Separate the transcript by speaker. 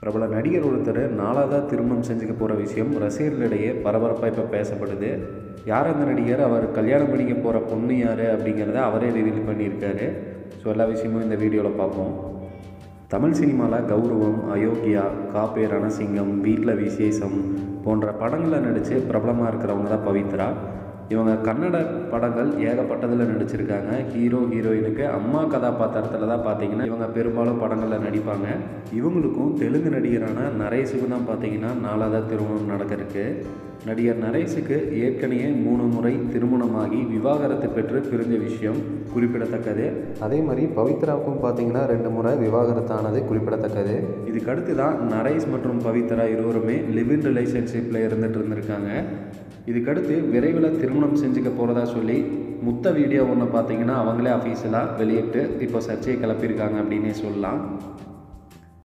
Speaker 1: பிரபல நடிகர் ஒருத்தர் நாலாவதாக திருமணம் செஞ்சுக்க போகிற விஷயம் ரசிகர்களிடையே பரபரப்பாக இப்போ பேசப்படுது யார் அந்த நடிகர் அவர் கல்யாணம் பண்ணிக்க போகிற பொண்ணு யார் அப்படிங்கிறத அவரே ரிவீல் பண்ணியிருக்காரு ஸோ எல்லா விஷயமும் இந்த வீடியோவில் பார்ப்போம் தமிழ் சினிமாவில் கௌரவம் அயோக்கியா காப்பே ரணசிங்கம் வீட்டில் விசேஷம் போன்ற படங்களில் நடித்து பிரபலமாக இருக்கிறவங்க தான் பவித்ரா இவங்க கன்னட படங்கள் ஏகப்பட்டதில் நடிச்சிருக்காங்க ஹீரோ ஹீரோயினுக்கு அம்மா கதாபாத்திரத்தில் தான் பார்த்தீங்கன்னா இவங்க பெரும்பாலும் படங்களில் நடிப்பாங்க இவங்களுக்கும் தெலுங்கு நடிகரான நரேஷுக்கும் தான் பார்த்தீங்கன்னா நாலாவது திருமணம் நடக்கிறதுக்கு நடிகர் நரேஷுக்கு ஏற்கனவே மூணு முறை திருமணமாகி விவாகரத்து பெற்று பிரிஞ்ச விஷயம் குறிப்பிடத்தக்கது அதே மாதிரி பவித்ராவுக்கும் பார்த்தீங்கன்னா ரெண்டு முறை விவாகரத்தானது குறிப்பிடத்தக்கது இதுக்கு அடுத்து தான் நரேஷ் மற்றும் பவித்ரா இருவருமே லிவ் இன் ரிலேஷன்ஷிப்பில் இருந்துட்டு இருந்திருக்காங்க இதுக்கடுத்து விரைவில் திருமணம் செஞ்சுக்க போகிறதா சொல்லி முத்த வீடியோ ஒன்று பார்த்தீங்கன்னா அவங்களே அஃபீஷியலாக வெளியிட்டு இப்போ சர்ச்சையை கிளப்பியிருக்காங்க அப்படின்னே சொல்லலாம்